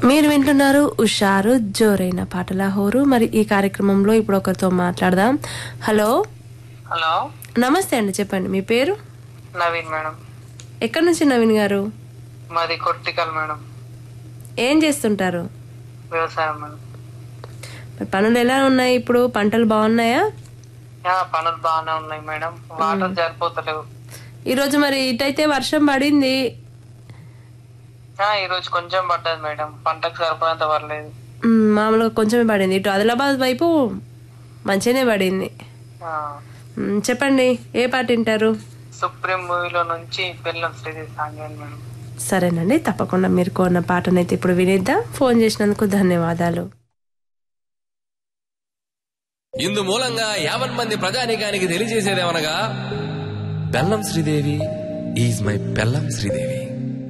మీరు వింటున్నారు ఉషారు జోరైన పాటల హోరు మరి ఈ కార్యక్రమంలో ఇప్పుడు ఒకరితో మాట్లాడదాం హలో హలో నమస్తే అండి చెప్పండి మీ పేరు నవీన్ మేడం ఎక్కడి నుంచి నవీన్ గారు మాది కొట్టికల్ మేడం ఏం చేస్తుంటారు వ్యవసాయం మేడం మరి పనులు ఎలా ఉన్నాయి ఇప్పుడు పంటలు బాగున్నాయా యా, పనులు బాగానే ఉన్నాయి మేడం వాటర్ సరిపోతలేవు ఈరోజు మరి ఇటైతే వర్షం పడింది యా, ఈ రోజు కొంచెం పడ్డది మేడం పంటకు సరిపోయేంత పర్లేదు మ్, మామూలుగా కొంచెమే పడింది ఇటు ఆదిలాబాద్ వైపు మంచిగానే పడింది ఆ, మ్, చెప్పండి ఏ పాట వింటారు సుప్రీం మూవీలో నుంచి బెల్లం శ్రీదేవి సాంగ్ ఏంది మేడం సరేనండి తప్పకుండా మీరు కోరిన పాటనైతే ఇప్పుడు వినిద్దాం ఫోన్ చేసినందుకు ధన్యవాదాలు ఇందు మూలంగా యావన్ మంది ప్రజానీకానికి తెలియజేసేదేమనగా బెల్లం శ్రీదేవి ఈజ్ మై బెల్లం శ్రీదేవి